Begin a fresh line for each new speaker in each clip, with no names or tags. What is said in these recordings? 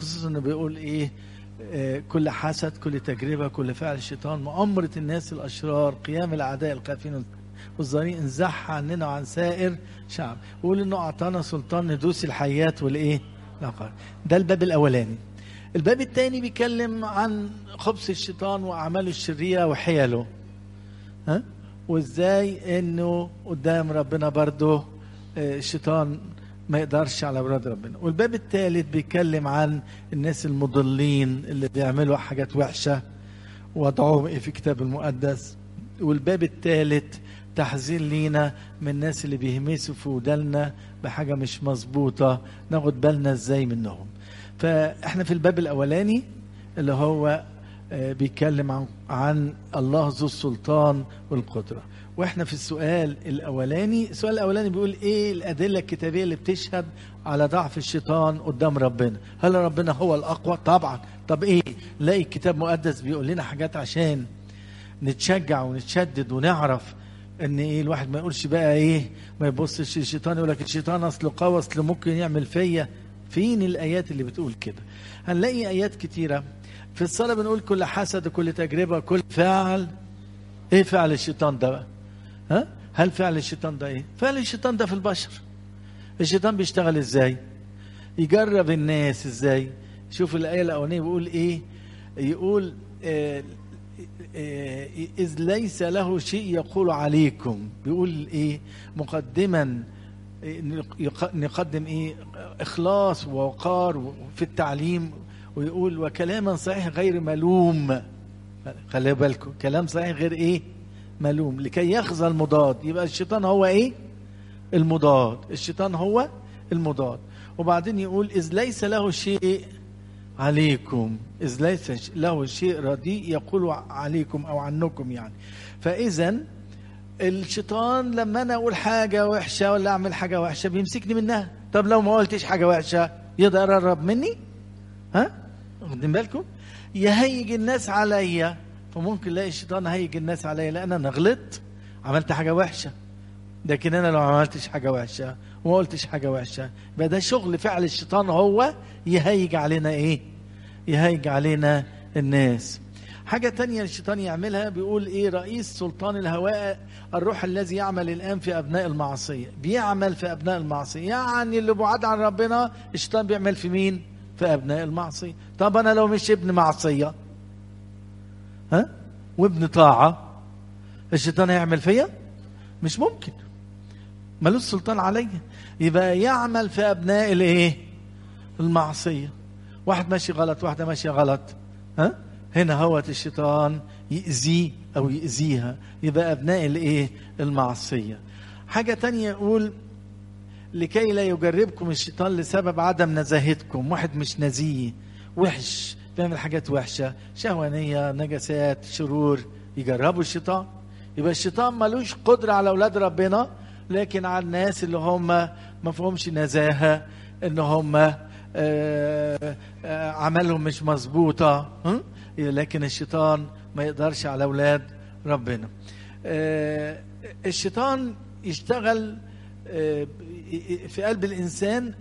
خصوصا انه بيقول ايه آه، كل حسد كل تجربه كل فعل الشيطان مؤامره الناس الاشرار قيام الاعداء الخافين والظالمين انزعها عننا وعن سائر شعب ويقول انه اعطانا سلطان ندوس الحياه والايه العقار ده الباب الاولاني الباب الثاني بيتكلم عن خبث الشيطان واعماله الشريره وحيله ها وازاي انه قدام ربنا برضه آه، الشيطان ما يقدرش على اولاد ربنا والباب الثالث بيتكلم عن الناس المضلين اللي بيعملوا حاجات وحشه وضعهم ايه في الكتاب المقدس والباب الثالث تحذير لينا من الناس اللي بيهمسوا في ودالنا بحاجه مش مظبوطه ناخد بالنا ازاي منهم فاحنا في الباب الاولاني اللي هو آه، بيتكلم عن عن الله ذو السلطان والقدره واحنا في السؤال الاولاني السؤال الاولاني بيقول ايه الادله الكتابيه اللي بتشهد على ضعف الشيطان قدام ربنا هل ربنا هو الاقوى طبعا طب ايه نلاقي الكتاب المقدس بيقول لنا حاجات عشان نتشجع ونتشدد ونعرف ان ايه الواحد ما يقولش بقى ايه ما يبصش الشيطان يقول لك الشيطان اصله قوي اصله ممكن يعمل فيا فين الايات اللي بتقول كده هنلاقي ايات كتيره في الصلاه بنقول كل حسد كل تجربه كل فعل ايه فعل الشيطان ده بقى ها هل فعل الشيطان ده ايه فعل الشيطان ده في البشر الشيطان بيشتغل ازاي يجرب الناس ازاي شوف الايه الاولانيه بيقول ايه يقول آه آه إذ ليس له شيء يقول عليكم بيقول إيه مقدما إيه، يق- نقدم إيه إخلاص ووقار في التعليم ويقول وكلاما صحيح غير ملوم خلي بالكم كلام صحيح غير إيه ملوم لكي يخزى المضاد يبقى الشيطان هو إيه المضاد الشيطان هو المضاد وبعدين يقول إذ ليس له شيء عليكم إذ ليس له شيء رديء يقول عليكم أو عنكم يعني فإذا الشيطان لما أنا أقول حاجة وحشة ولا أعمل حاجة وحشة بيمسكني منها طب لو ما قلتش حاجة وحشة يقدر يقرب مني ها واخدين بالكم يهيج الناس عليا فممكن الاقي الشيطان هيج الناس عليا لان انا غلطت عملت حاجه وحشه لكن انا لو ما عملتش حاجه وحشه وما قلتش حاجه وحشه يبقى ده شغل فعل الشيطان هو يهيج علينا ايه يهيج علينا الناس حاجة تانية الشيطان يعملها بيقول ايه رئيس سلطان الهواء الروح الذي يعمل الآن في أبناء المعصية بيعمل في أبناء المعصية يعني اللي بعاد عن ربنا الشيطان بيعمل في مين في أبناء المعصية طب أنا لو مش ابن معصية ها وابن طاعة الشيطان هيعمل فيا مش ممكن ملوش سلطان عليا يبقى يعمل في أبناء الايه المعصية واحد ماشي غلط واحدة ماشية غلط ها هنا هوت الشيطان يأذيه أو يأذيها يبقى أبناء الإيه المعصية حاجة تانية يقول لكي لا يجربكم الشيطان لسبب عدم نزاهتكم واحد مش نزيه وحش بيعمل حاجات وحشة شهوانية نجاسات شرور يجربوا الشيطان يبقى الشيطان ملوش قدرة على أولاد ربنا لكن على الناس اللي هم ما فيهمش نزاهة ان هم آه، آه، عملهم مش مظبوطة ها؟ لكن الشيطان ما يقدرش على أولاد ربنا آه، الشيطان يشتغل آه، في قلب الإنسان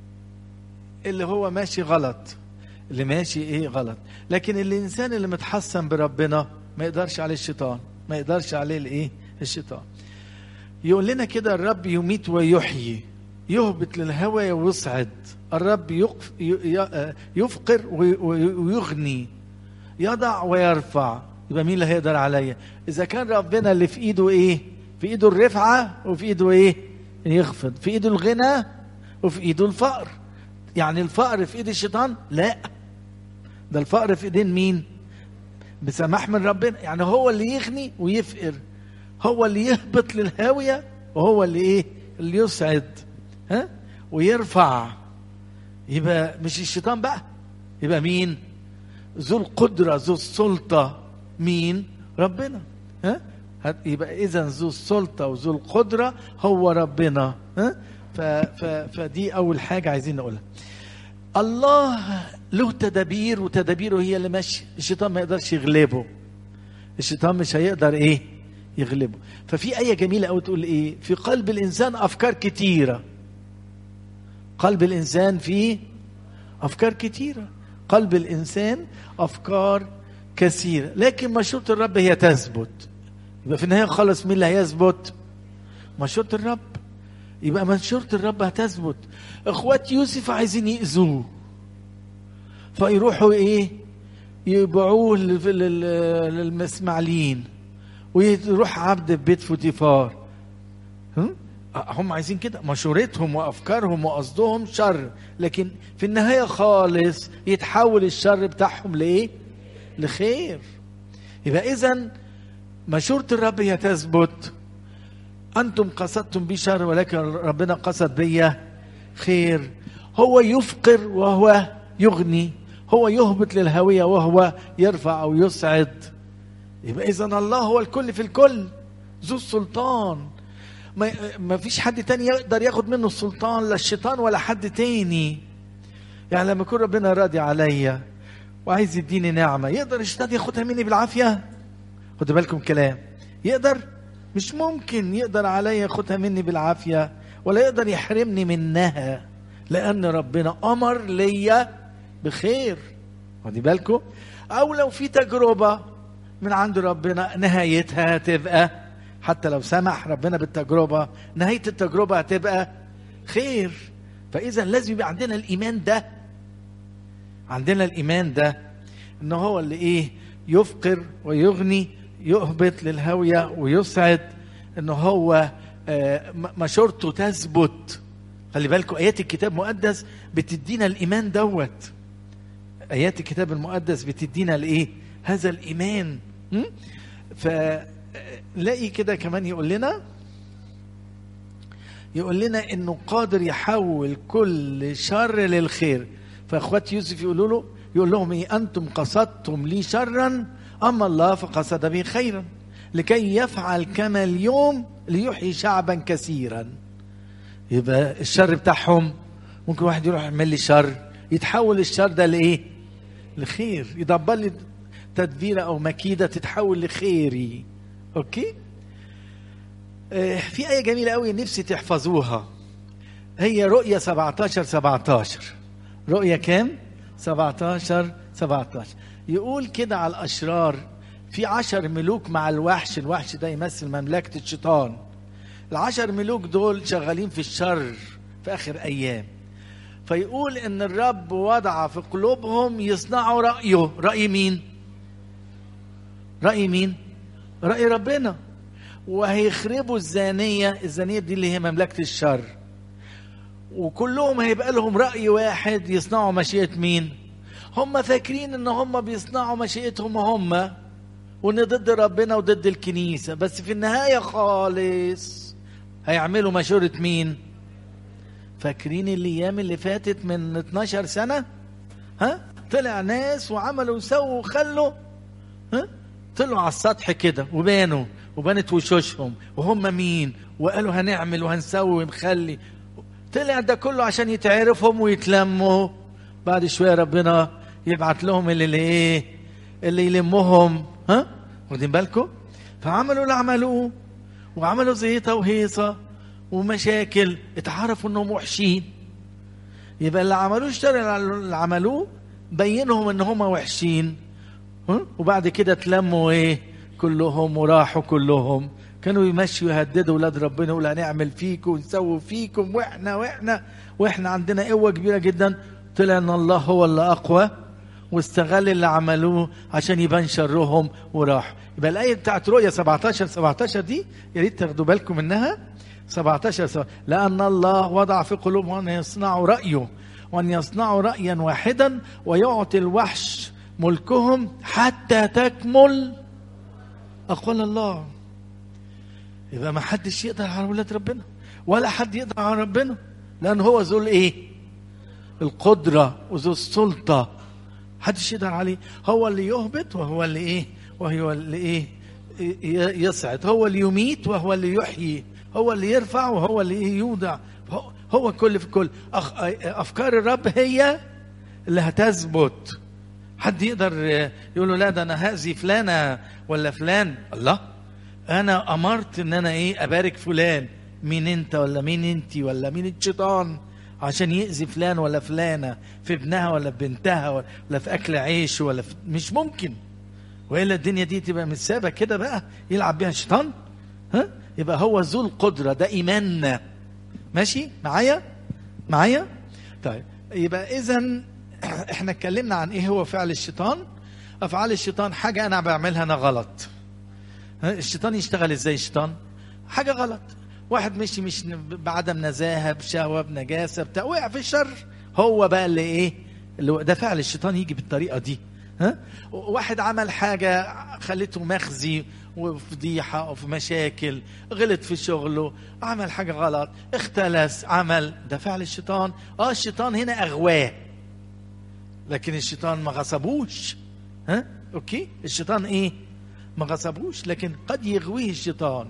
اللي هو ماشي غلط اللي ماشي ايه غلط لكن الإنسان اللي متحسن بربنا ما يقدرش عليه الشيطان ما يقدرش عليه الايه الشيطان يقول لنا كده الرب يميت ويحيي يهبط للهوى ويصعد الرب يقف ي- يفقر وي- وي- ويغني يضع ويرفع يبقى مين اللي هيقدر عليا اذا كان ربنا اللي في ايده ايه في ايده الرفعه وفي ايده ايه يخفض في ايده الغنى وفي ايده الفقر يعني الفقر في ايد الشيطان لا ده الفقر في ايدين مين بسماح من ربنا يعني هو اللي يغني ويفقر هو اللي يهبط للهاويه وهو اللي ايه اللي يسعد ها ويرفع يبقى مش الشيطان بقى يبقى مين ذو القدرة ذو السلطة مين ربنا ها هت- يبقى إذا ذو السلطة وذو القدرة هو ربنا ها ف ف فدي أول حاجة عايزين نقولها الله له تدابير وتدابيره هي اللي ماشية الشيطان ما يقدرش يغلبه الشيطان مش هيقدر ايه يغلبه ففي آية جميلة أوي تقول ايه في قلب الإنسان أفكار كتيرة قلب الإنسان فيه افكار كتيره قلب الانسان افكار كثيره لكن مشورة الرب هي تثبت يبقى في النهايه خالص مين اللي هيثبت مشورة الرب يبقى مشورة الرب هتثبت اخوات يوسف عايزين يأذوه فيروحوا ايه يبيعوه لل- لل- للمسمعلين ويروح عبد في بيت فوتيفار هم؟ هم عايزين كده مشورتهم وافكارهم وقصدهم شر لكن في النهايه خالص يتحول الشر بتاعهم لايه لخير يبقى اذا مشورة الرب هي تثبت انتم قصدتم بي شر ولكن ربنا قصد بي خير هو يفقر وهو يغني هو يهبط للهوية وهو يرفع او يسعد يبقى اذا الله هو الكل في الكل ذو السلطان ما ما فيش حد تاني يقدر ياخد منه السلطان لا الشيطان ولا حد تاني يعني لما يكون ربنا راضي عليا وعايز يديني نعمة يقدر الشيطان ياخدها مني بالعافية خدوا بالكم كلام يقدر مش ممكن يقدر عليا ياخدها مني بالعافية ولا يقدر يحرمني منها لأن ربنا أمر ليا بخير خدي بالكم أو لو في تجربة من عند ربنا نهايتها تبقى حتى لو سمح ربنا بالتجربة نهاية التجربة هتبقى خير فإذا لازم يبقى عندنا الإيمان ده عندنا الإيمان ده إن هو اللي إيه يفقر ويغني يهبط للهوية ويسعد إن هو آه، م- مشورته تثبت خلي بالكم آيات الكتاب المقدس بتدينا الإيمان دوت آيات الكتاب المقدس بتدينا الإيه هذا الإيمان م? فلاقي كده كمان يقول لنا يقول لنا انه قادر يحول كل شر للخير فاخوات يوسف يقولوا له يقول لهم ايه انتم قصدتم لي شرا اما الله فقصد بي خيرا لكي يفعل كما اليوم ليحيي شعبا كثيرا يبقى الشر بتاعهم ممكن واحد يروح يعمل لي شر يتحول الشر ده لايه لخير يدبر لي تدبيره او مكيده تتحول لخيري اوكي آه، في آية جميلة قوي نفسي تحفظوها هي رؤية 17 17 رؤية كام؟ 17 17 يقول كده على الأشرار في عشر ملوك مع الوحش الوحش ده يمثل مملكة الشيطان العشر ملوك دول شغالين في الشر في آخر أيام فيقول إن الرب وضع في قلوبهم يصنعوا رأيه رأي مين؟ رأي مين؟ رأي ربنا وهيخربوا الزانية الزانية دي اللي هي مملكة الشر وكلهم هيبقى لهم رأي واحد يصنعوا مشيئة مين هم فاكرين ان هم بيصنعوا مشيئتهم هم وان ضد ربنا وضد الكنيسة بس في النهاية خالص هيعملوا مشورة مين فاكرين الايام اللي فاتت من 12 سنة ها طلع ناس وعملوا وسووا وخلوا ها طلعوا على السطح كده وبانوا وبانت وشوشهم وهم مين وقالوا هنعمل وهنسوي ونخلي طلع ده كله عشان يتعرفهم ويتلموا بعد شويه ربنا يبعت لهم اللي اللي ايه اللي يلمهم ها واخدين بالكم فعملوا اللي عملوه وعملوا زيطه وهيصه ومشاكل اتعرفوا انهم وحشين يبقى اللي عملوه الشر اللي عملوه بينهم ان هم وحشين ها؟ وبعد كده اتلموا ايه كلهم وراحوا كلهم كانوا يمشوا يهددوا ولاد ربنا يقول هنعمل فيكم ونسوي فيكم واحنا واحنا واحنا عندنا قوه كبيره جدا طلع ان الله هو اللي اقوى واستغل اللي عملوه عشان يبان شرهم وراحوا يبقى الايه بتاعت رؤيا 17 17 دي يا ريت تاخدوا بالكم منها 17 17 لان الله وضع في قلوبهم ان يصنعوا رايه وان يصنعوا رايا واحدا ويعطي الوحش ملكهم حتى تكمل أقوال الله يبقى ما حدش يقدر على ولاد ربنا ولا حد يقدر على ربنا لأن هو ذو الإيه القدرة وذو السلطة حدش يقدر عليه هو اللي يهبط وهو اللي إيه وهو اللي إيه ي- يصعد هو اللي يميت وهو اللي يحيي هو اللي يرفع وهو اللي إيه يودع هو- هو كل في كل أخ... أفكار الرب هي اللي هتثبت حد يقدر يقول له لا ده انا هاذي فلانه ولا فلان الله انا امرت ان انا ايه ابارك فلان مين انت ولا مين انت ولا مين الشيطان عشان يأذي فلان ولا فلانة في ابنها ولا في بنتها ولا في أكل عيش ولا في مش ممكن وإلا الدنيا دي تبقى متسابة كده بقى يلعب بيها الشيطان ها يبقى هو ذو القدرة ده إيماننا ماشي معايا معايا طيب يبقى إذا احنا اتكلمنا عن ايه هو فعل الشيطان افعال الشيطان حاجه انا بعملها انا غلط ها؟ الشيطان يشتغل ازاي الشيطان حاجه غلط واحد مشي مش بعدم نزاهه بشهوه بنجاسه بتاع وقع في الشر هو بقى اللي ايه اللي هو- ده فعل الشيطان يجي بالطريقه دي ها واحد عمل حاجه خلته مخزي وفضيحه وفي مشاكل غلط في شغله عمل حاجه غلط اختلس عمل ده فعل الشيطان اه الشيطان هنا اغواه لكن الشيطان ما غصبوش ها اوكي الشيطان ايه ما غصبوش لكن قد يغويه الشيطان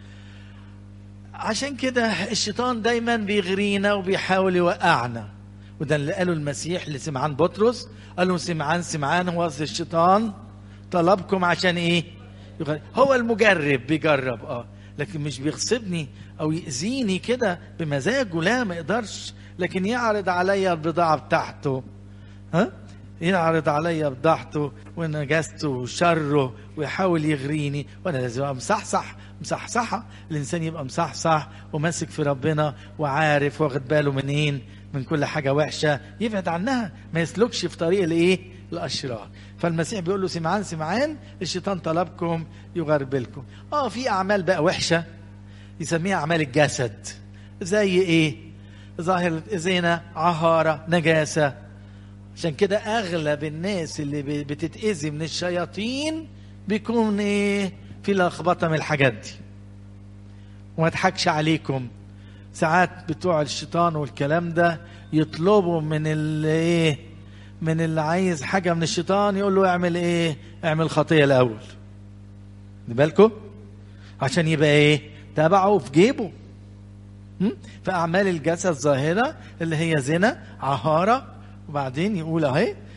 عشان كده الشيطان دايما بيغرينا وبيحاول يوقعنا وده اللي قاله المسيح لسمعان بطرس قال له سمعان سمعان هو قصد الشيطان طلبكم عشان ايه يغ- هو المجرب بيجرب اه لكن مش بيغصبني او يأذيني كده بمزاجه لا ما يقدرش لكن يعرض عليا البضاعة بتاعته ها يعرض عليا بضاعته ونجاسته وشره ويحاول يغريني وانا لازم ابقى مصحصح مصحصحه الانسان يبقى مصحصح وماسك في ربنا وعارف واخد باله منين من كل حاجه وحشه يبعد عنها ما يسلكش في طريق الايه الاشرار فالمسيح بيقول له سمعان سمعان الشيطان طلبكم يغربلكم اه في اعمال بقى وحشه يسميها اعمال الجسد زي ايه ظاهر زنا عهاره نجاسه عشان كده اغلب الناس اللي ب- بتتاذي من الشياطين بيكون ايه في لخبطه من الحاجات دي وما اضحكش عليكم ساعات بتوع الشيطان والكلام ده يطلبوا من اللي ايه من اللي عايز حاجه من الشيطان يقول له اعمل ايه اعمل خطيه الاول خد بالكم عشان يبقى ايه تبعه في جيبه م? فأعمال الجسد ظاهرة اللي هي زنا عهارة وبعدين يقول اهي آه،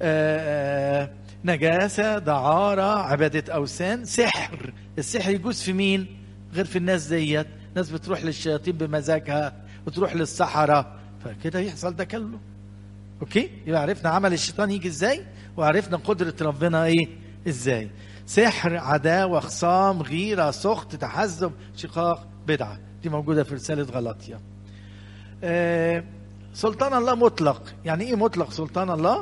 آه، نجاسة دعارة عبادة أوثان سحر السحر يجوز في مين غير في الناس ديت ناس بتروح للشياطين بمزاجها وتروح للسحرة فكده يحصل ده كله اوكي يبقى عرفنا عمل الشيطان يجي ازاي وعرفنا قدرة ربنا ايه ازاي سحر عداوة خصام غيرة سخط تحزب شقاق بدعة دي موجودة في رسالة غلاطيا آه سلطان الله مطلق يعني ايه مطلق سلطان الله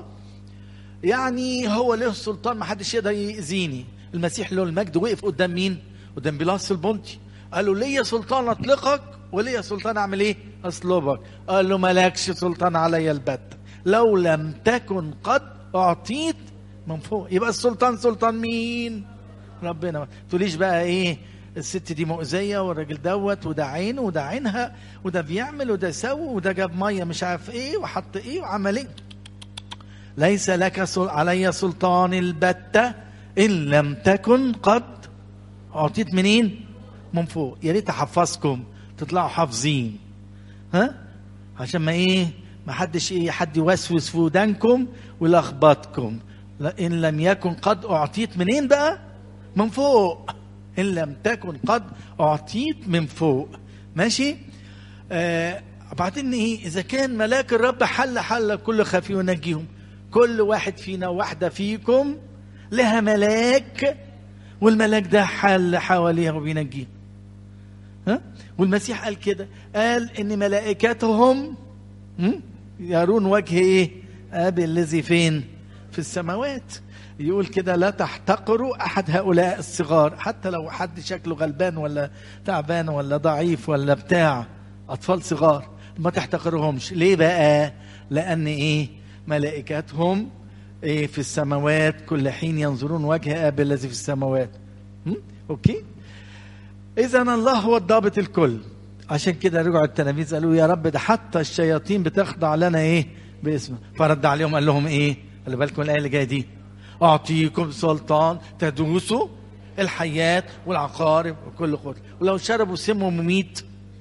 يعني هو له السلطان ما حدش يقدر يأذيني المسيح له المجد وقف قدام مين قدام بيلاطس البنطي قال له ليا سلطان اطلقك وليا سلطان اعمل ايه اصلبك قال له مالكش سلطان عليا البت لو لم تكن قد اعطيت من فوق يبقى السلطان سلطان مين ربنا ما تقوليش بقى ايه الست دي مؤذية والراجل دوت وده عينه وده عينها وده بيعمل وده يسوي وده جاب مية مش عارف ايه وحط ايه وعمل ايه ليس لك سل... علي سلطان البتة إن لم تكن قد أعطيت منين من فوق يا ريت أحفظكم تطلعوا حافظين ها عشان ما إيه ما حدش إيه حد يوسوس في ودانكم ويلخبطكم لا إن لم يكن قد أعطيت منين بقى من فوق إن لم تكن قد أعطيت من فوق ماشي آه بعدين إيه إذا كان ملاك الرب حل حل كل خفي ونجيهم كل واحد فينا واحدة فيكم لها ملاك والملاك ده حل حواليها وبينجيها ها والمسيح قال كده قال ان ملائكتهم هم؟ يرون وجه ايه ابي الذي فين في السماوات يقول كده لا تحتقروا احد هؤلاء الصغار حتى لو حد شكله غلبان ولا تعبان ولا ضعيف ولا بتاع اطفال صغار ما تحتقرهمش ليه بقى لان ايه ملائكتهم إيه في السماوات كل حين ينظرون وجه اب الذي في السماوات هم؟ اوكي اذا الله هو الضابط الكل عشان كده رجعوا التلاميذ قالوا يا رب ده حتى الشياطين بتخضع لنا ايه باسمه فرد عليهم قال لهم ايه خلي بالكم الايه اللي جايه دي اعطيكم سلطان تدوسوا الحيات والعقارب وكل قوه ولو شربوا سم مميت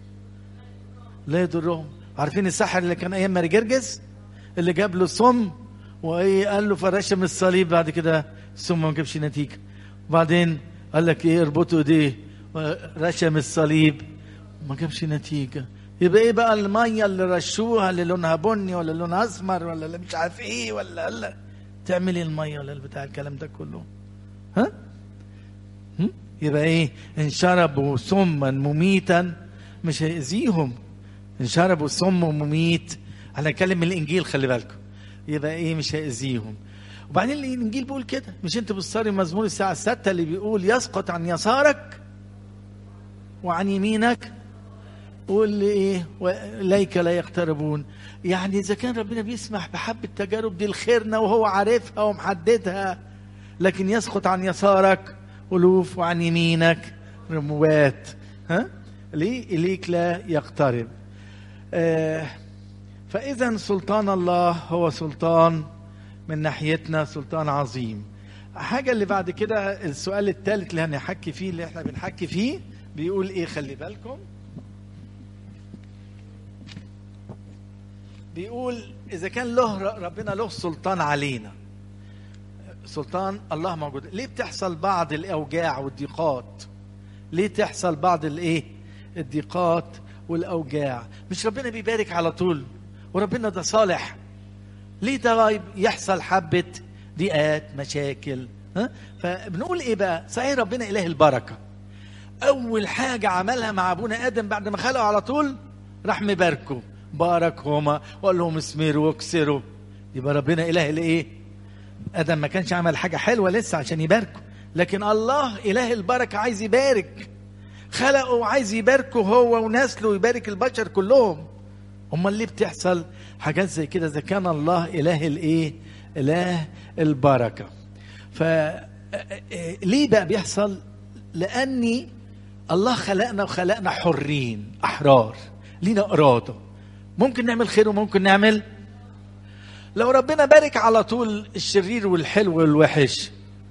لا يضرهم عارفين السحر اللي كان ايام ماري جرجس اللي جاب له سم وايه قال له فرشم الصليب بعد كده السم ما جابش نتيجه وبعدين قال لك ايه اربطوا ايديه رشم الصليب ما جابش نتيجه يبقى ايه بقى الميه اللي رشوها اللي لونها بني ولا لونها اسمر ولا اللي مش عارف ايه ولا لا تعمل ايه الميه ولا بتاع الكلام ده كله ها هم؟ يبقى ايه ان شربوا سما مميتا مش هيأذيهم ان شربوا سم مميت انا اتكلم من الانجيل خلي بالكم يبقى ايه مش هيأذيهم وبعدين الانجيل بيقول كده مش انت بتصلي مزمور الساعه الستة اللي بيقول يسقط عن يسارك وعن يمينك واللي ايه واليك لا يقتربون يعني اذا كان ربنا بيسمح بحب التجارب دي لخيرنا وهو عارفها ومحددها لكن يسقط عن يسارك الوف وعن يمينك رموات ها ليه اليك لا يقترب آه فاذا سلطان الله هو سلطان من ناحيتنا سلطان عظيم حاجه اللي بعد كده السؤال الثالث اللي هنحكي فيه اللي احنا بنحكي فيه بيقول ايه خلي بالكم بيقول اذا كان له ربنا له سلطان علينا سلطان الله موجود ليه بتحصل بعض الاوجاع والضيقات ليه تحصل بعض الايه الضيقات والاوجاع مش ربنا بيبارك على طول وربنا ده صالح ليه ده يحصل حبه ضيقات مشاكل ها فبنقول ايه بقى صحيح ربنا اله البركه اول حاجه عملها مع ابونا ادم بعد ما خلقه على طول راح مباركه باركهما وقال لهم اسمروا واكسروا يبقى ربنا اله الايه ادم ما كانش عمل حاجه حلوه لسه عشان يباركه لكن الله اله البركه عايز يبارك خلقه وعايز يباركه هو ونسله ويبارك البشر كلهم امال ليه بتحصل حاجات زي كده اذا كان الله اله الايه اله البركه ف ليه بقى بيحصل لاني الله خلقنا وخلقنا حرين احرار لينا اراده ممكن نعمل خير وممكن نعمل لو ربنا بارك على طول الشرير والحلو والوحش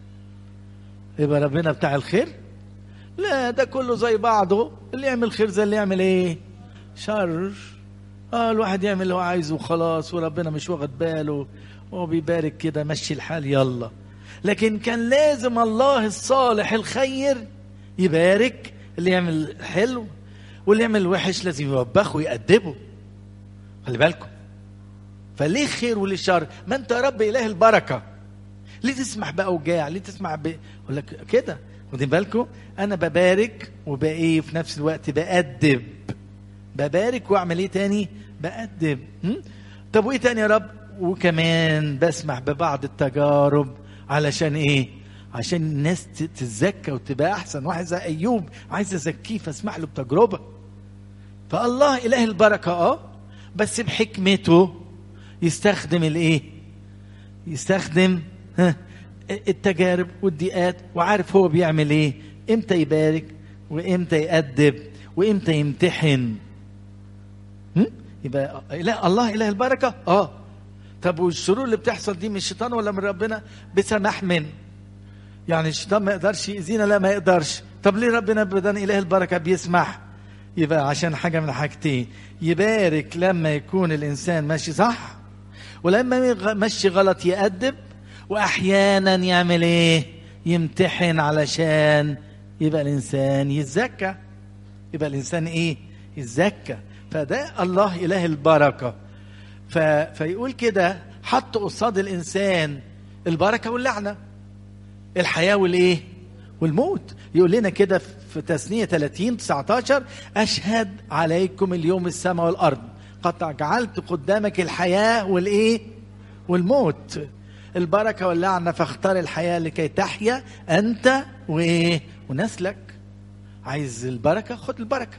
يبقى ربنا بتاع الخير لا ده كله زي بعضه اللي يعمل خير زي اللي يعمل ايه شر اه الواحد يعمل اللي هو عايزه وخلاص وربنا مش واخد باله هو بيبارك كده مشي الحال يلا لكن كان لازم الله الصالح الخير يبارك اللي يعمل حلو واللي يعمل وحش لازم يوبخه ويأدبه خلي بالكم فليه خير وليه شر ما انت يا رب اله البركه ليه تسمح باوجاع ليه تسمح ب اقول لك كده واخدين بالكم انا ببارك وبايه في نفس الوقت بأدب ببارك واعمل ايه تاني بأدب م? طب وايه تاني يا رب وكمان بسمح ببعض التجارب علشان ايه عشان الناس تتزكى وتبقى احسن واحد زي ايوب عايز ازكيه فاسمح له بتجربه فالله اله البركه اه بس بحكمته يستخدم الايه يستخدم ها التجارب والضيقات وعارف هو بيعمل ايه امتى يبارك وامتى يأدب وامتى يمتحن هم؟ يبقى لا الله اله البركه اه طب والشرور اللي بتحصل دي من الشيطان ولا من ربنا بسماح من يعني الشيطان ما يقدرش يأذينا لا ما يقدرش طب ليه ربنا بدن اله البركه بيسمح يبقى عشان حاجه من حاجتين يبارك لما يكون الانسان ماشي صح ولما ماشي غلط يأدب واحيانا يعمل ايه يمتحن علشان يبقى الانسان يتزكى يبقى الانسان ايه يتزكى فده الله اله البركه ف... فيقول كده حط قصاد الانسان البركه واللعنه الحياه والايه والموت يقول لنا كده في تثنيه 30 19 اشهد عليكم اليوم السماء والارض قد جعلت قدامك الحياه والايه والموت البركه واللعنه فاختار الحياه لكي تحيا انت وايه ونسلك عايز البركه خد البركه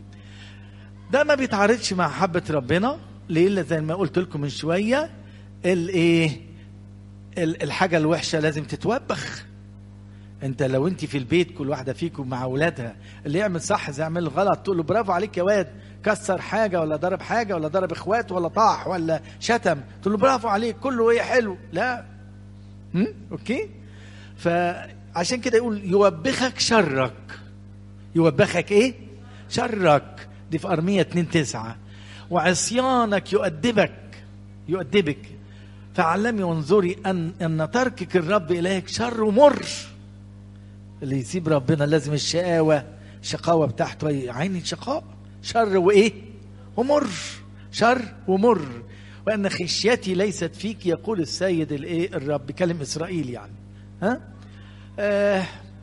ده ما بيتعارضش مع حبه ربنا ليه زي ما قلت لكم من شويه الايه الحاجه الوحشه لازم تتوبخ انت لو انت في البيت كل واحده فيكم مع اولادها اللي يعمل صح زي يعمل غلط تقول له برافو عليك يا واد كسر حاجه ولا ضرب حاجه ولا ضرب اخواته ولا طاح ولا شتم تقول له برافو عليك كله ايه حلو لا هم؟ اوكي فعشان كده يقول يوبخك شرك يوبخك ايه شرك دي في ارميه 2 9 وعصيانك يؤدبك يؤدبك فعلمي وانظري ان ان تركك الرب الهك شر مر اللي يسيب ربنا لازم الشقاوه الشقاوه بتاعته عيني شقاء شر وايه ومر شر ومر وان خشيتي ليست فيك يقول السيد الايه الرب بكلم اسرائيل يعني ها آه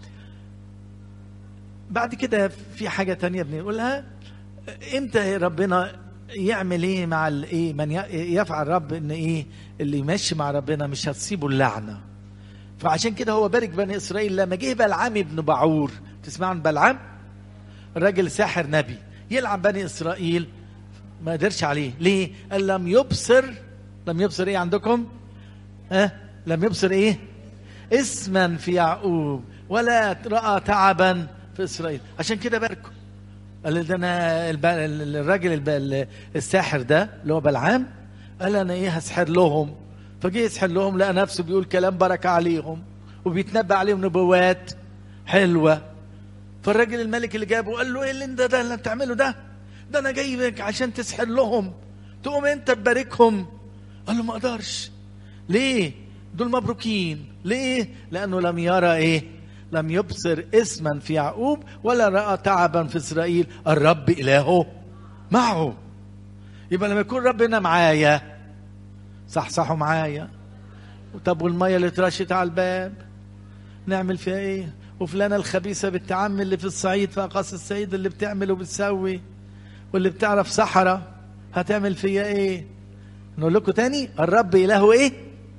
بعد كده في حاجه تانية بنقولها امتى ربنا يعمل ايه مع الايه من يفعل رب ان ايه اللي يمشي مع ربنا مش هتصيبه اللعنه فعشان كده هو بارك بني اسرائيل لما جه بلعام ابن بعور تسمعوا عن بلعام الراجل ساحر نبي يلعن بني اسرائيل ما قدرش عليه ليه قال لم يبصر لم يبصر ايه عندكم ها أه؟ لم يبصر ايه اسما في يعقوب ولا راى تعبا في اسرائيل عشان كده باركه قال ده انا الراجل الساحر ده اللي هو بلعام قال انا ايه هسحر لهم فجه يسحر لهم لقى نفسه بيقول كلام بركه عليهم وبيتنبأ عليهم نبوات حلوه فالراجل الملك اللي جابه قال له ايه اللي انت ده اللي بتعمله ده ده انا جايبك عشان تسحر لهم تقوم انت تباركهم قال له ما اقدرش ليه دول مبروكين ليه لانه لم يرى ايه لم يبصر اسما في يعقوب ولا راى تعبا في اسرائيل الرب الهه معه يبقى لما يكون ربنا معايا صح صح معايا طب والميه اللي اترشت على الباب نعمل فيها ايه وفلانة الخبيثة بالتعمي اللي في الصعيد في أقاصي السيد اللي بتعمل وبتسوي واللي بتعرف سحرة هتعمل فيا ايه نقول لكم تاني الرب إلهه ايه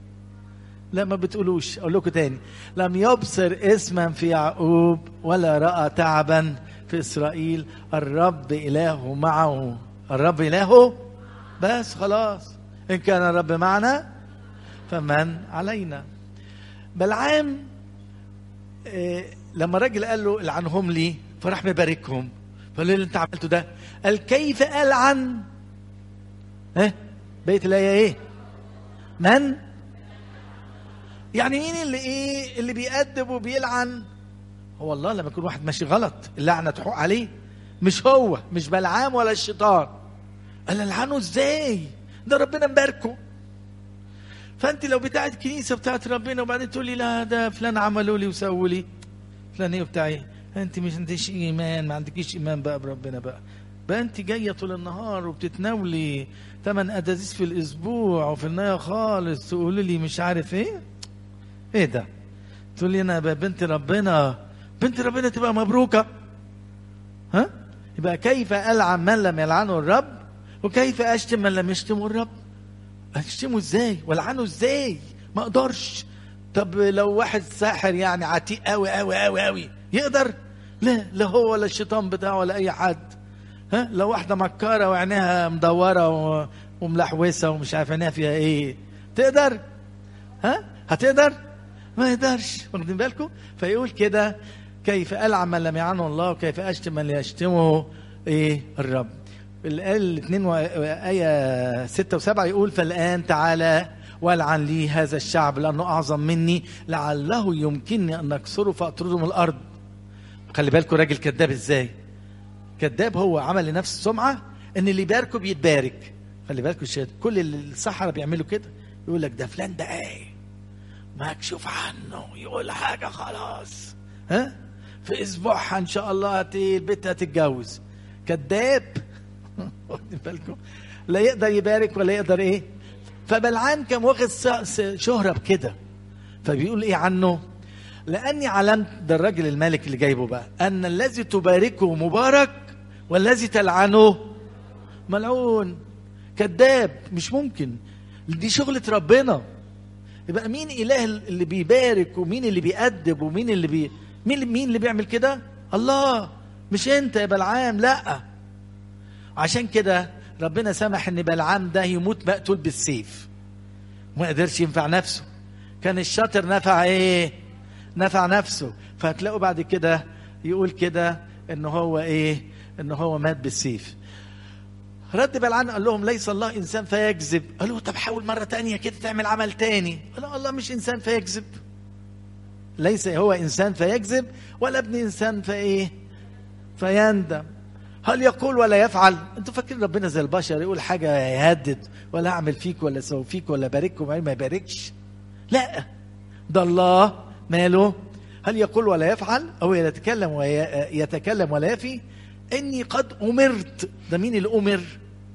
لا ما بتقولوش اقول لكم تاني لم يبصر اسما في يعقوب ولا راى تعبا في اسرائيل الرب الهه معه الرب الهه بس خلاص ان كان الرب معنا فمن علينا بلعام إيه لما الراجل قال له العنهم لي فراح مباركهم فقال له اللي انت عملته ده قال كيف العن ها بيت الايه ايه من يعني مين اللي ايه اللي بيأدب وبيلعن هو الله لما يكون واحد ماشي غلط اللعنه تحق عليه مش هو مش بلعام ولا الشيطان قال العنه ازاي ده ربنا مباركه فانت لو بتاعت كنيسه بتاعت ربنا وبعدين تقولي لا ده فلان عملوا لي وسووا لي فلان ايه وبتاع ايه انت مش عندكش ايمان ما عندكيش ايمان بقى بربنا بقى بقى انت جايه طول النهار وبتتناولي ثمان ادازيس في الاسبوع وفي النهايه خالص تقولي لي مش عارف ايه ايه ده تقول لي انا بنت ربنا بنت ربنا تبقى مبروكه ها يبقى كيف العن من لم يلعنه الرب وكيف اشتم من لم يشتمه الرب اشتمه ازاي والعنه ازاي ما اقدرش طب لو واحد ساحر يعني عتيق قوي قوي قوي قوي يقدر لا لا هو ولا الشيطان بتاعه ولا اي حد ها لو واحده مكاره وعينيها مدوره و... وملحوسه ومش عارف عينيها فيها ايه تقدر ها هتقدر ما يقدرش واخدين بالكم فيقول كده كيف العن من لم يعنه الله وكيف اشتم من يشتمه ايه الرب الآية الاثنين و... آية ستة وسبعة يقول فالآن تعالى والعن لي هذا الشعب لأنه أعظم مني لعله يمكنني أن أكسره فأطرده من الأرض خلي بالكم راجل كذاب إزاي كذاب هو عمل لنفسه سمعة إن اللي يباركه بيتبارك خلي بالكم الشيء كل الصحراء بيعملوا كده يقول لك ده فلان ده ايه مكشوف عنه يقول حاجة خلاص ها في اسبوعها ان شاء الله البنت هتتجوز كذاب واخدين بالكم لا يقدر يبارك ولا يقدر ايه فبلعام كان واخد شهرة بكده فبيقول ايه عنه لاني علمت ده الراجل الملك اللي جايبه بقى ان الذي تباركه مبارك والذي تلعنه ملعون كذاب مش ممكن دي شغلة ربنا يبقى مين اله اللي بيبارك ومين اللي بيأدب ومين اللي بي مين مين اللي بيعمل كده الله مش انت يا بلعام لا عشان كده ربنا سمح ان بلعام ده يموت مقتول بالسيف ما قدرش ينفع نفسه كان الشاطر نفع ايه نفع نفسه فهتلاقوا بعد كده يقول كده ان هو ايه ان هو مات بالسيف رد بلعام قال لهم ليس الله انسان فيكذب قالوا طب حاول مره تانية كده تعمل عمل تاني قال الله مش انسان فيكذب ليس هو انسان فيكذب ولا ابن انسان فايه فيندم هل يقول ولا يفعل انتوا فاكرين ربنا زي البشر يقول حاجه يهدد ولا اعمل فيك ولا اسوي فيك ولا بارككم ما يباركش لا ده الله ماله هل يقول ولا يفعل او يتكلم ويتكلم ولا يفي اني قد امرت ده مين اللي امر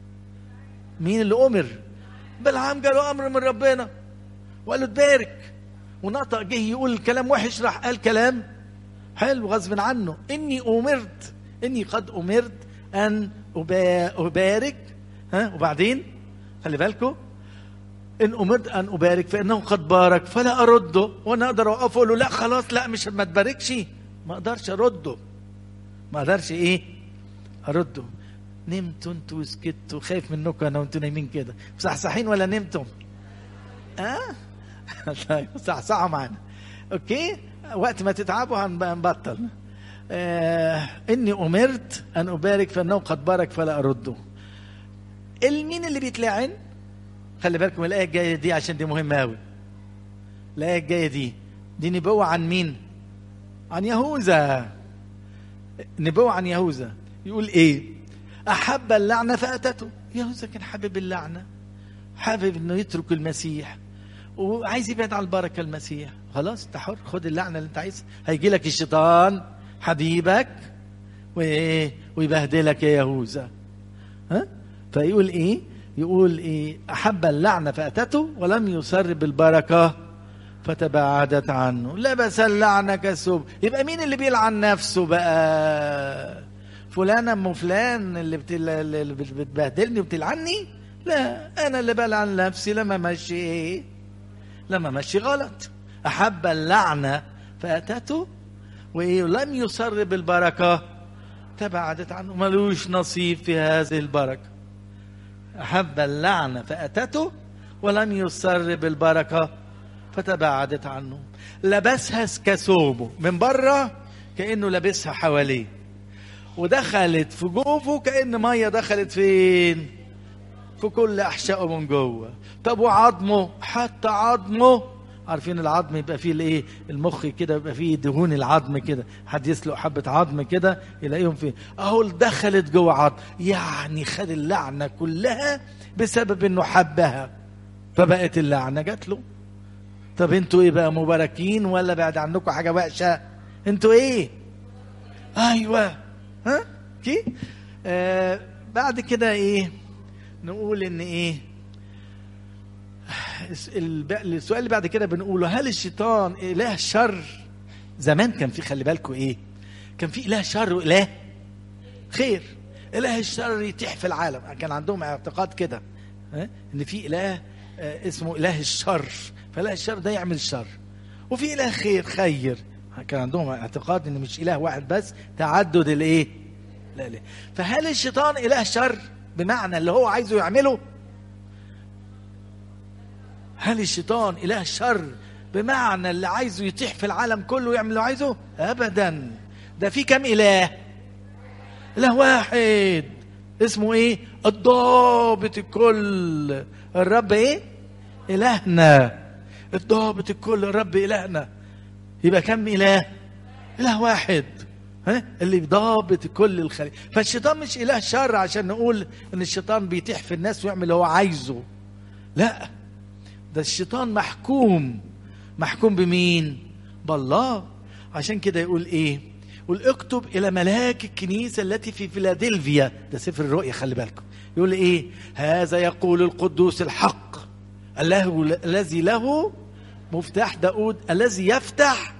مين اللي امر بلعام جاله امر من ربنا وقال له تبارك ونطق جه يقول كلام وحش راح قال كلام حلو غصب عنه اني امرت اني قد امرت ان أبا- ابارك ها وبعدين خلي بالكم ان امرت ان ابارك فانه قد بارك فلا ارده وانا اقدر اوقفه اقول له لا خلاص لا مش ما تباركش ما اقدرش ارده ما اقدرش ايه ارده نمتوا انتوا وسكتوا خايف منكم انا وانتوا نايمين كده مصحصحين ولا نمتم اه طيب صحصحوا معانا اوكي وقت ما تتعبوا هنب- هنبطل آه اني امرت ان ابارك فانه قد بارك فلا ارده المين اللي بيتلعن خلي بالكم الايه الجايه دي عشان دي مهمه قوي الايه الجايه دي دي نبوه عن مين عن يهوذا نبوه عن يهوذا يقول ايه احب اللعنه فاتته يهوذا كان حابب اللعنه حابب انه يترك المسيح وعايز يبعد عن البركه المسيح خلاص انت حر خد اللعنه اللي انت عايزها هيجي لك الشيطان حبيبك وايه ويبهدلك يا يهوذا ها فيقول ايه يقول ايه احب اللعنه فاتته ولم يسر بالبركه فتباعدت عنه لبس اللعنه كالثوب يبقى مين اللي بيلعن نفسه بقى فلان ام فلان اللي, بتل... اللي بتبهدلني وبتلعني لا انا اللي بلعن نفسي لما ماشي ايه لما ماشي غلط احب اللعنه فاتته وايه لم يسر بالبركه تبعدت عنه ملوش نصيب في هذه البركه احب اللعنه فاتته ولم يسر بالبركه فتباعدت عنه لبسها كثوبه من بره كانه لابسها حواليه ودخلت في جوفه كان ميه دخلت فين في كل احشائه من جوه طب وعظمه حتى عظمه عارفين العظم يبقى فيه الايه المخ كده يبقى فيه دهون العظم كده حد يسلق حبه عظم كده يلاقيهم فيه اهو دخلت جوه عظم يعني خد اللعنه كلها بسبب انه حبها فبقت اللعنه جات له طب انتوا ايه بقى مباركين ولا بعد عنكم حاجه وحشه انتوا ايه ايوه ها كي آه بعد كده ايه نقول ان ايه الب- السؤال اللي بعد كده بنقوله هل الشيطان اله شر زمان كان في خلي بالكم ايه كان في اله شر واله خير اله الشر يتيح في العالم كان عندهم اعتقاد كده ها؟ ان في اله آه، اسمه اله الشر فاله الشر ده يعمل شر وفي اله خير خير كان عندهم اعتقاد ان مش اله واحد بس تعدد الايه لا لا فهل الشيطان اله شر بمعنى اللي هو عايزه يعمله هل الشيطان اله شر بمعنى اللي عايزه يطيح في العالم كله ويعمل اللي عايزه ابدا ده في كم اله اله واحد اسمه ايه الضابط الكل الرب ايه الهنا الضابط الكل الرب الهنا يبقى كم اله اله واحد ها اللي ضابط كل الخليقه فالشيطان مش اله شر عشان نقول ان الشيطان بيتيح في الناس ويعمل اللي هو عايزه لا ده الشيطان محكوم محكوم بمين بالله عشان كده يقول ايه يقول اكتب الى ملاك الكنيسه التي في فيلادلفيا ده سفر الرؤيا خلي بالكم يقول ايه هذا يقول القدوس الحق الله الذي له مفتاح داود الذي يفتح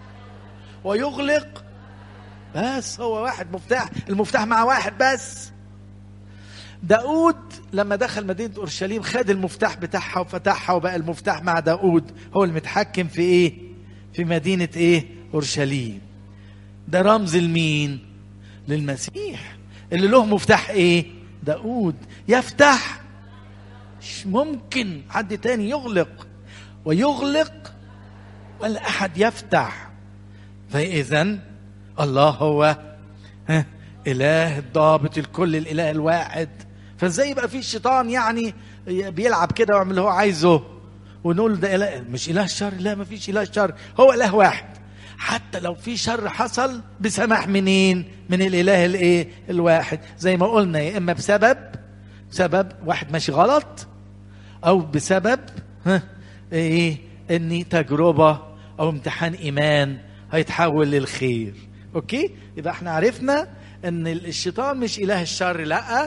ويغلق بس هو واحد مفتاح المفتاح مع واحد بس داود لما دخل مدينة أورشليم خد المفتاح بتاعها وفتحها وبقى المفتاح مع داود هو المتحكم في إيه في مدينة إيه أورشليم ده رمز لمين للمسيح اللي له مفتاح إيه داود يفتح مش ممكن حد تاني يغلق ويغلق ولا أحد يفتح فإذا الله هو ها إله الضابط الكل الإله الواحد فازاي يبقى في الشيطان يعني بيلعب كده ويعمل اللي هو عايزه ونقول ده إله مش إله شر لا ما فيش إله شر هو إله واحد حتى لو في شر حصل بسماح منين من الإله الإيه الواحد زي ما قلنا يا إما بسبب سبب واحد ماشي غلط أو بسبب ها إيه إني تجربة أو امتحان إيمان هيتحول للخير اوكي يبقى احنا عرفنا ان الشيطان مش اله الشر لا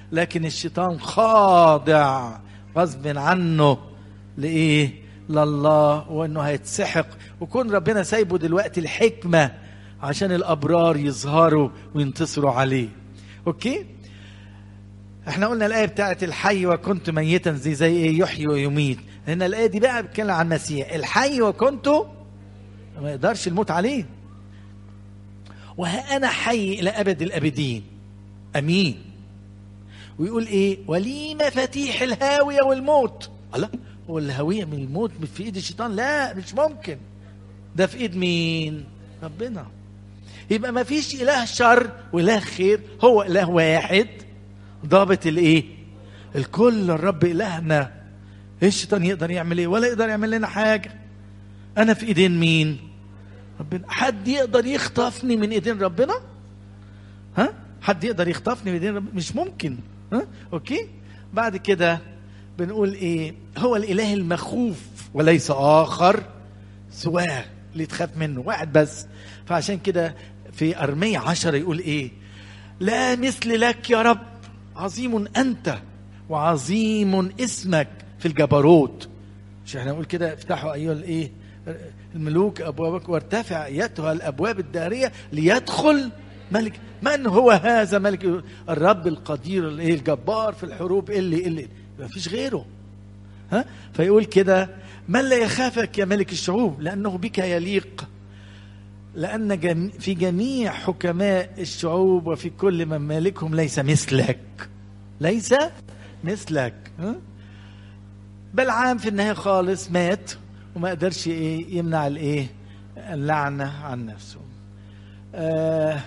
لكن الشيطان خاضع غصب عنه لايه لله وانه هيتسحق وكون ربنا سايبه دلوقتي الحكمه عشان الابرار يظهروا وينتصروا عليه اوكي احنا قلنا الايه بتاعت الحي وكنت ميتا زي زي ايه يحيي ويميت هنا الايه دي بقى بتتكلم عن المسيح الحي وكنت ما يقدرش الموت عليه وها انا حي الى ابد الابدين امين ويقول ايه ولي مفاتيح الهاويه والموت الله هو الهاويه من الموت في ايد الشيطان لا مش ممكن ده في ايد مين ربنا يبقى ما فيش اله شر واله خير هو اله واحد ضابط الايه الكل الرب الهنا ايه الشيطان يقدر يعمل ايه ولا يقدر يعمل لنا حاجه انا في ايدين مين ربنا حد يقدر يخطفني من ايدين ربنا ها حد يقدر يخطفني من ايدين ربنا مش ممكن ها اوكي بعد كده بنقول ايه هو الاله المخوف وليس اخر سواه اللي تخاف منه واحد بس فعشان كده في أرمية عشرة يقول ايه لا مثل لك يا رب عظيم انت وعظيم اسمك في الجبروت مش احنا نقول كده افتحوا ايها الايه الملوك ابوابك وارتفع ايتها الابواب الداريه ليدخل ملك من هو هذا ملك الرب القدير الايه الجبار في الحروب اللي اللي ما فيش غيره ها فيقول كده من لا يخافك يا ملك الشعوب لانه بك يليق لان جم... في جميع حكماء الشعوب وفي كل ممالكهم ليس مثلك ليس مثلك ها بلعام في النهايه خالص مات وما قدرش ايه يمنع الايه اللعنه عن نفسه آه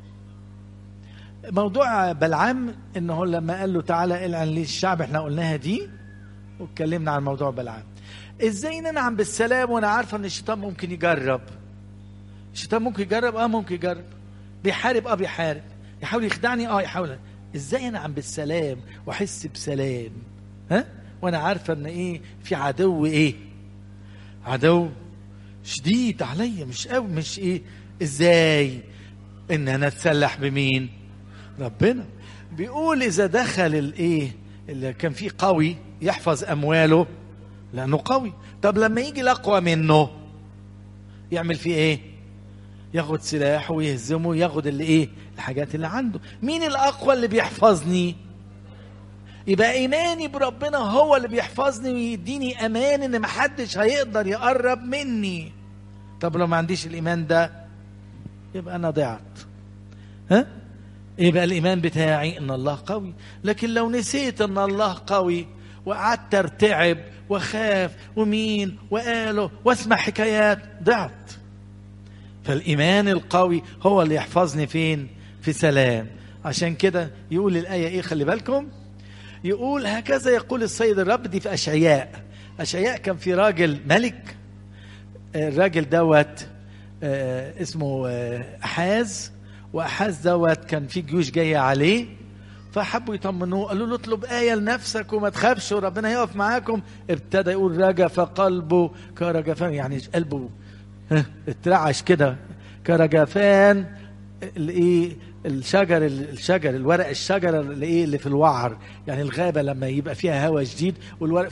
موضوع بلعام انه لما قال له تعالى العن لي الشعب احنا قلناها دي واتكلمنا عن موضوع بلعام ازاي ننعم بالسلام وانا عارفه ان الشيطان ممكن يجرب الشيطان ممكن يجرب اه ممكن يجرب بيحارب اه بيحارب يحاول يخدعني اه يحاول ازاي انعم بالسلام واحس بسلام ها وانا عارفه ان ايه في عدو ايه عدو شديد عليا مش قوي مش ايه ازاي ان انا اتسلح بمين ربنا بيقول اذا دخل الايه اللي كان فيه قوي يحفظ امواله لانه قوي طب لما يجي الاقوى منه يعمل فيه ايه ياخد سلاحه ويهزمه ياخد اللي ايه الحاجات اللي عنده مين الاقوى اللي بيحفظني يبقى ايماني بربنا هو اللي بيحفظني ويديني امان ان محدش هيقدر يقرب مني طب لو ما عنديش الايمان ده يبقى انا ضعت ها يبقى الايمان بتاعي ان الله قوي لكن لو نسيت ان الله قوي وقعدت ارتعب وخاف ومين وقاله واسمع حكايات ضعت فالايمان القوي هو اللي يحفظني فين في سلام عشان كده يقول الايه ايه خلي بالكم يقول هكذا يقول السيد الرب دي في اشعياء اشعياء كان في راجل ملك الراجل دوت اسمه احاز واحاز دوت كان في جيوش جايه عليه فحبوا يطمنوه قالوا له اطلب آية لنفسك وما تخافش وربنا يقف معاكم ابتدى يقول رجف قلبه كرجفان يعني قلبه اترعش كده كرجفان الايه الشجر الشجر الورق الشجره اللي ايه اللي في الوعر يعني الغابه لما يبقى فيها هواء شديد والورق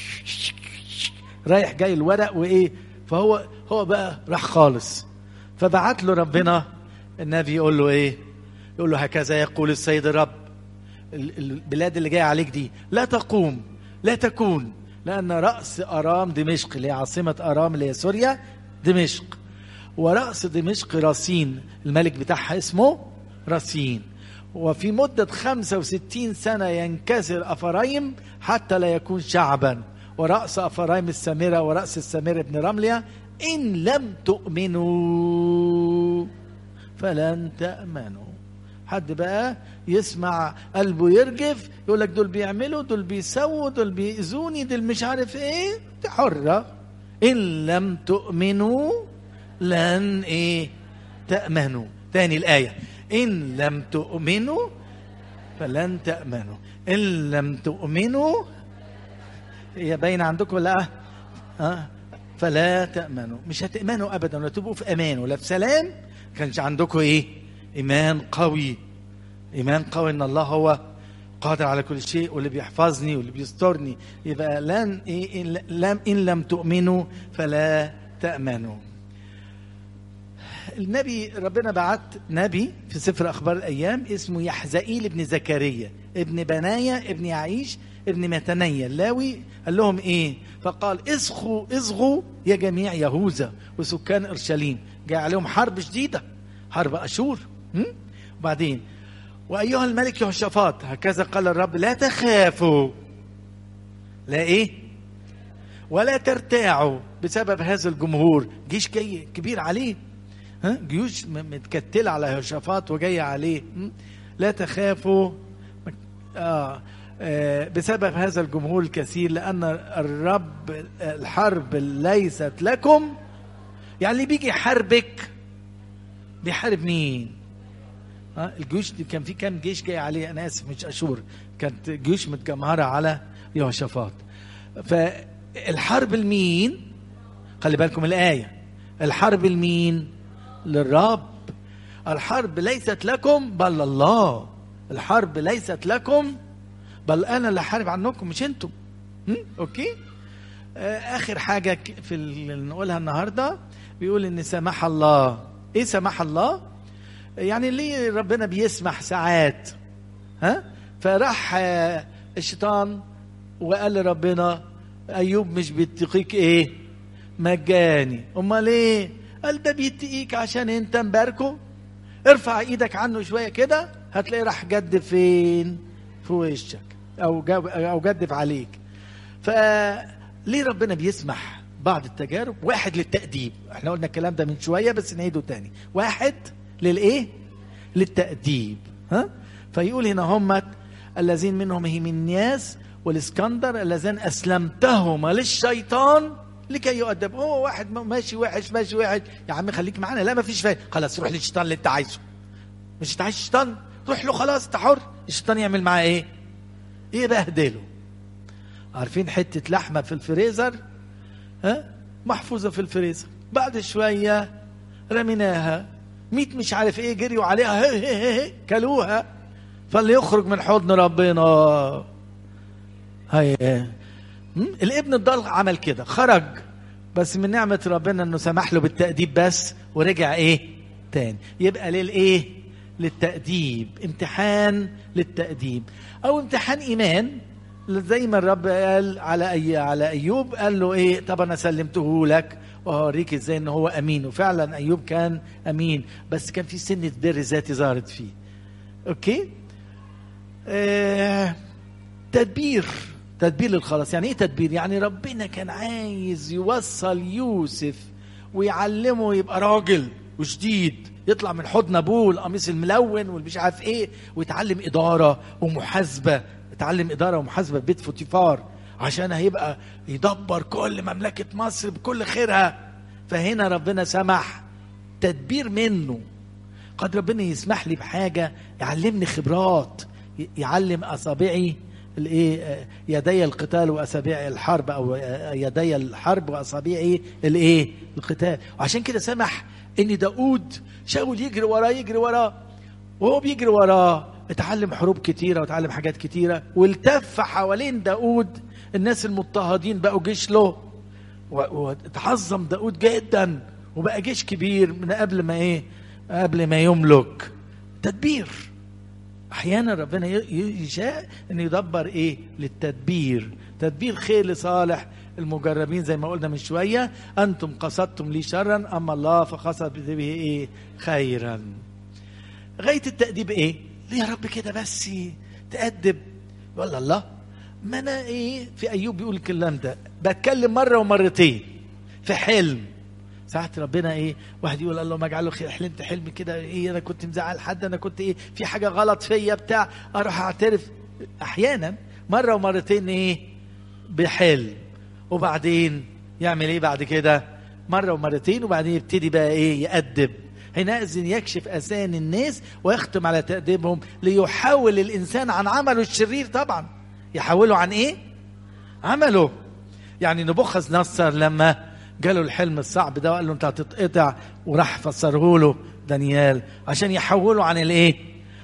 رايح جاي الورق وايه فهو هو بقى راح خالص فبعت له ربنا النبي يقول له ايه يقول له هكذا يقول السيد الرب البلاد اللي جايه عليك دي لا تقوم لا تكون لان راس ارام دمشق اللي هي عاصمه ارام اللي هي سوريا دمشق ورأس دمشق راسين الملك بتاعها اسمه راسين وفي مدة 65 سنة ينكسر أفرايم حتى لا يكون شعبا ورأس أفرايم السامرة ورأس السامرة ابن رمليا إن لم تؤمنوا فلن تأمنوا حد بقى يسمع قلبه يرجف يقول لك دول بيعملوا دول بيسووا دول بيأذوني دول مش عارف ايه دي حرة إن لم تؤمنوا لن ايه تأمنوا تاني الآية إن لم تؤمنوا فلن تأمنوا إن لم تؤمنوا هي باينة عندكم لا أه؟ فلا تأمنوا مش هتأمنوا أبدا ولا تبقوا في أمان ولا في سلام كانش عندكم إيه إيمان قوي إيمان قوي إن الله هو قادر على كل شيء واللي بيحفظني واللي بيسترني يبقى لن إيه إن لم إن لم تؤمنوا فلا تأمنوا النبي ربنا بعت نبي في سفر اخبار الايام اسمه يحزائيل ابن زكريا ابن بنايا ابن يعيش ابن متنيا اللاوي قال لهم ايه فقال اصغوا اصغوا يا جميع يهوذا وسكان اورشليم جاء عليهم حرب شديده حرب اشور م? وبعدين وايها الملك يهوشافاط هكذا قال الرب لا تخافوا لا ايه ولا ترتاعوا بسبب هذا الجمهور جيش جاي كبير عليه ها جيوش م- متكتلة على يهوشافاط وجاية عليه م? لا تخافوا آه آه، بسبب هذا الجمهور الكثير لأن الرب الحرب ليست لكم يعني اللي بيجي يحاربك بيحارب مين؟ ها الجيوش دي كان في كام جيش جاي عليه انا اسف مش اشور كانت جيوش متجمهره على يهوشافاط فالحرب لمين خلي بالكم الايه الحرب لمين للرب الحرب ليست لكم بل الله الحرب ليست لكم بل انا اللي حارب عنكم مش انتم م? اوكي آه، اخر حاجه ك- في اللي نقولها النهارده بيقول ان سماح الله ايه سماح الله يعني ليه ربنا بيسمح ساعات ها فراح آه، الشيطان وقال لربنا ايوب مش بيتقيك ايه مجاني امال ايه قال ده بيتقيك عشان انت مباركه ارفع ايدك عنه شويه كده هتلاقيه راح جدف فين في وشك او جاب او جدف عليك فليه ربنا بيسمح بعض التجارب واحد للتأديب احنا قلنا الكلام ده من شوية بس نعيده تاني واحد للايه للتأديب ها فيقول هنا هم الذين منهم هيمنياس والاسكندر اللذين اسلمتهما للشيطان لكي يؤدب هو واحد ماشي وحش ماشي وحش يا عم خليك معانا لا ما فيش فايده خلاص روح للشيطان اللي انت عايزه مش انت عايز الشيطان روح له خلاص انت حر الشيطان يعمل معاه ايه يبهدله عارفين حته لحمه في الفريزر ها محفوظه في الفريزر بعد شويه رميناها ميت مش عارف ايه جريوا عليها هي هي هي هي كلوها فاللي يخرج من حضن ربنا هي م? الابن الضال عمل كده خرج بس من نعمة ربنا انه سمح له بالتأديب بس ورجع ايه تاني يبقى للايه للتأديب امتحان للتأديب او امتحان ايمان زي ما الرب قال على أي على ايوب قال له ايه طب انا سلمته لك وهوريك ازاي ان هو امين وفعلا ايوب كان امين بس كان في سنه بر ذاتي ظهرت فيه اوكي آه تدبير تدبير للخلاص يعني ايه تدبير يعني ربنا كان عايز يوصل يوسف ويعلمه يبقى راجل وشديد يطلع من حضن ابوه القميص الملون والمش عارف ايه ويتعلم اداره ومحاسبه يتعلم اداره ومحاسبه في بيت فوتيفار عشان هيبقى يدبر كل مملكه مصر بكل خيرها فهنا ربنا سمح تدبير منه قد ربنا يسمح لي بحاجه يعلمني خبرات ي- يعلم اصابعي الايه يدي القتال واصابع الحرب او يدي الحرب واصابعي الايه القتال وعشان كده سمح ان داود شاول يجري وراه يجري وراه وهو بيجري وراه اتعلم حروب كتيرة وتعلم حاجات كتيرة والتف حوالين داود الناس المضطهدين بقوا جيش له و- واتعظم داود جدا وبقى جيش كبير من قبل ما ايه قبل ما يملك تدبير احيانا ربنا ي- ي- يشاء ان يدبر ايه للتدبير تدبير خير لصالح المجربين زي ما قلنا من شويه انتم قصدتم لي شرا اما الله فقصد به ايه خيرا غايه التاديب ايه ليه يا رب كده بس تادب ولا الله ما انا ايه في ايوب بيقول الكلام ده بتكلم مره ومرتين في حلم ساعات ربنا ايه واحد يقول اللهم اجعله خير حلمت حلم كده ايه انا كنت مزعل حد انا كنت ايه في حاجه غلط فيا بتاع اروح اعترف احيانا مره ومرتين ايه بحلم وبعدين يعمل ايه بعد كده مره ومرتين وبعدين يبتدي بقى ايه يأدب حينئذ يكشف اذان الناس ويختم على تأديبهم ليحول الانسان عن عمله الشرير طبعا يحوله عن ايه عمله يعني نبوخذ نصر لما جاله الحلم الصعب ده وقال له انت هتتقطع وراح فسره له دانيال عشان يحوله عن الايه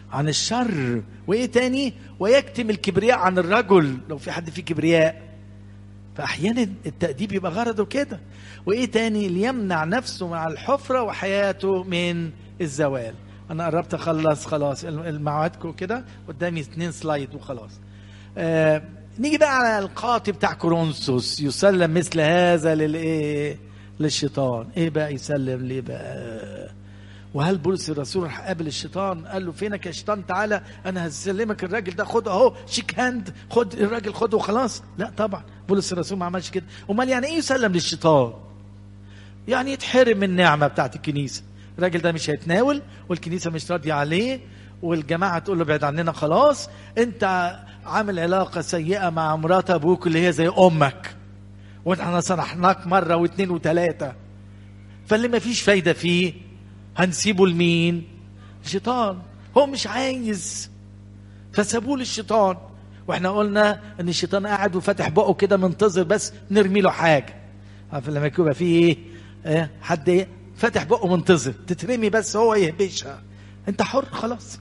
عن الشر وايه تاني ويكتم الكبرياء عن الرجل لو في حد فيه كبرياء فاحيانا التاديب يبقى غرضه كده وايه تاني ليمنع نفسه مع الحفره وحياته من الزوال انا قربت اخلص خلاص المعادكم كده قدامي اتنين سلايد وخلاص آه نيجي بقى على القاطي بتاع كورنثوس يسلم مثل هذا للايه للشيطان ايه بقى يسلم ليه بقى وهل بولس الرسول راح قابل الشيطان قال له فينك يا شيطان تعالى انا هسلمك الراجل ده خد اهو شيك هاند خد الراجل خده وخلاص لا طبعا بولس الرسول ما عملش كده امال يعني ايه يسلم للشيطان يعني يتحرم من النعمه بتاعت الكنيسه الراجل ده مش هيتناول والكنيسه مش راضيه عليه والجماعه تقول له ابعد عننا خلاص انت عامل علاقه سيئه مع مرات ابوك اللي هي زي امك واحنا صرحناك مره واثنين وثلاثه فاللي ما فيش فايده فيه هنسيبه لمين الشيطان هو مش عايز فسابوه للشيطان واحنا قلنا ان الشيطان قاعد وفاتح بقه كده منتظر بس نرمي له حاجه عارف لما يبقى فيه ايه, إيه؟ حد ايه فاتح بقه منتظر تترمي بس هو يهبشها انت حر خلاص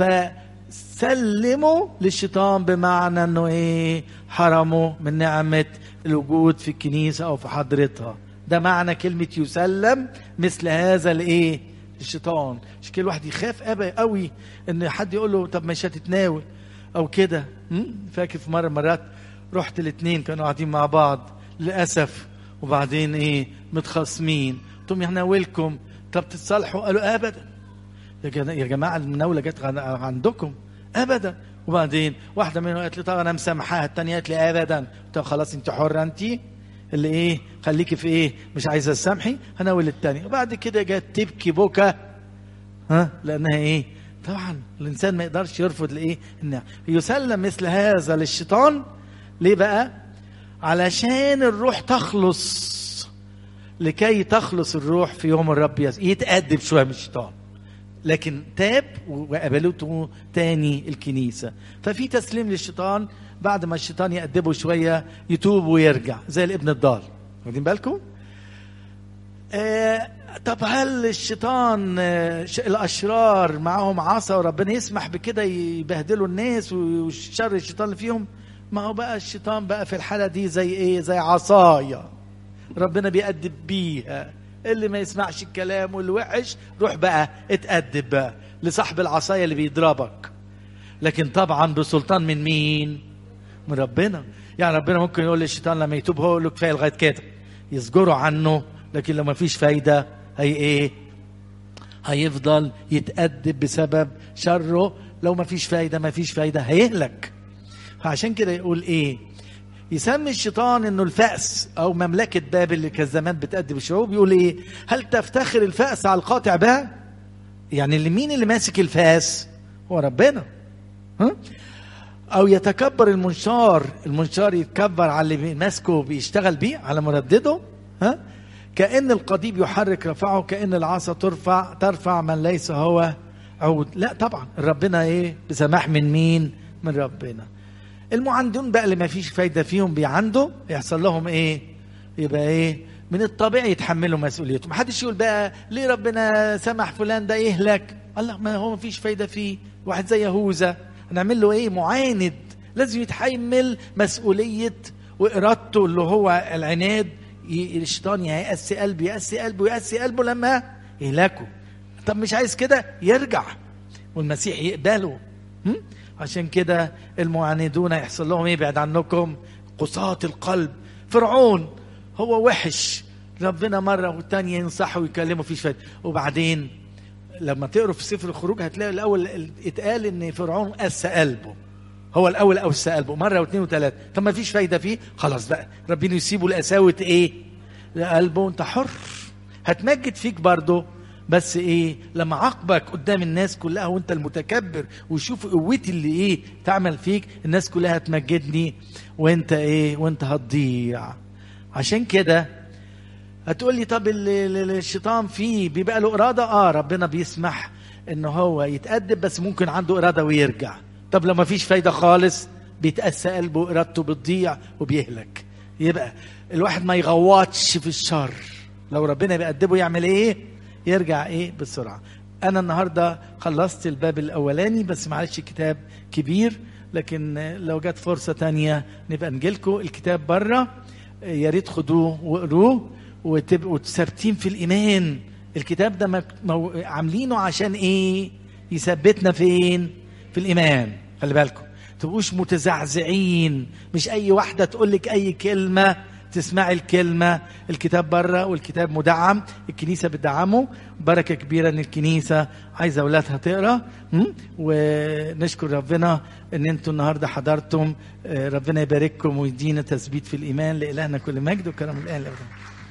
فسلموا للشيطان بمعنى انه ايه حرموا من نعمه الوجود في الكنيسه او في حضرتها ده معنى كلمه يسلم مثل هذا الايه الشيطان مش كده الواحد يخاف ابا قوي ان حد يقول له طب مش هتتناول او كده فاكر في مره مرات رحت الاثنين كانوا قاعدين مع بعض للاسف وبعدين ايه متخاصمين قلت لهم هناولكم طب تتصالحوا قالوا ابدا يا جماعه المناوله جت عندكم ابدا وبعدين واحده منهم قالت لي طب انا مسامحاها الثانيه قالت لي ابدا قلت لها خلاص انت حره انت اللي ايه خليكي في ايه مش عايزه تسامحي هناول الثانيه وبعد كده جت تبكي بكى ها لانها ايه طبعا الانسان ما يقدرش يرفض لايه النعم يسلم مثل هذا للشيطان ليه بقى علشان الروح تخلص لكي تخلص الروح في يوم الرب يتأدب شويه من الشيطان لكن تاب وقبلته تاني الكنيسة ففي تسليم للشيطان بعد ما الشيطان يأدبه شوية يتوب ويرجع زي الابن الضال واخدين بالكم آه طب هل الشيطان آه الأشرار معاهم عصا وربنا يسمح بكده يبهدلوا الناس وشر الشيطان اللي فيهم ما هو بقى الشيطان بقى في الحالة دي زي ايه زي عصايا ربنا بيأدب بيها اللي ما يسمعش الكلام واللي وحش روح بقى اتأدب بقى لصاحب العصاية اللي بيضربك لكن طبعا بسلطان من مين من ربنا يعني ربنا ممكن يقول للشيطان لما يتوب هو يقول له كفايه لغايه كده يسجروا عنه لكن لو ما فيش فايده هي ايه هيفضل يتأدب بسبب شره لو ما فيش فايده ما فيش فايده هيهلك فعشان كده يقول ايه يسمي الشيطان انه الفأس او مملكة بابل اللي كان زمان بتأدب الشعوب يقول ايه هل تفتخر الفأس على القاطع بها يعني اللي مين اللي ماسك الفاس هو ربنا ها او يتكبر المنشار المنشار يتكبر على اللي ماسكه بيشتغل بيه على مردده ها كأن القضيب يحرك رفعه كأن العصا ترفع ترفع من ليس هو عود لا طبعا ربنا ايه بسماح من مين من ربنا المعندون بقى اللي ما فيش فايدة فيهم بيعندوا يحصل لهم ايه يبقى ايه من الطبيعي يتحملوا مسؤوليته ما حدش يقول بقى ليه ربنا سمح فلان ده يهلك الله ما هو ما فيش فايدة فيه واحد زي يهوذا هنعمل له ايه معاند لازم يتحمل مسؤولية وإرادته اللي هو العناد الشيطان يقسي قلبه يقسي قلبه يقسي قلبه لما يهلكه طب مش عايز كده يرجع والمسيح يقبله هم؟ عشان كده المعاندون يحصل لهم يبعد عنكم قساة القلب فرعون هو وحش ربنا مرة والتانية ينصحه ويكلمه فيش فايدة وبعدين لما تقروا في سفر الخروج هتلاقي الأول اتقال إن فرعون قسى قلبه هو الأول قسى قلبه مرة واثنين وثلاثة طب ما فيش فايدة فيه خلاص بقى ربنا يسيبه لقساوة إيه؟ لقلبه أنت حر هتمجد فيك برضه بس ايه لما عاقبك قدام الناس كلها وانت المتكبر ويشوف قوتي اللي ايه تعمل فيك الناس كلها هتمجدني وانت ايه وانت هتضيع عشان كده هتقول لي طب الشيطان فيه بيبقى له اراده اه ربنا بيسمح ان هو يتأدب بس ممكن عنده اراده ويرجع طب لو ما فيش فايده خالص بيتأسى قلبه ارادته بتضيع وبيهلك يبقى الواحد ما يغوطش في الشر لو ربنا بيأدبه يعمل ايه يرجع ايه بسرعه انا النهارده خلصت الباب الاولاني بس معلش كتاب كبير لكن لو جت فرصه تانية نبقى نجيلكم الكتاب بره يا ريت خدوه واقروه وتبقوا ثابتين في الايمان الكتاب ده مك- مو- عاملينه عشان ايه يثبتنا فين في الايمان خلي بالكم تبقوش متزعزعين مش اي واحده تقول لك اي كلمه تسمعي الكلمه الكتاب بره والكتاب مدعم الكنيسه بتدعمه بركه كبيره ان الكنيسه عايزه اولادها تقرا م? ونشكر ربنا ان انتوا النهارده حضرتم آه، ربنا يبارككم ويدينا تثبيت في الايمان لالهنا كل مجد وكرم الان لابد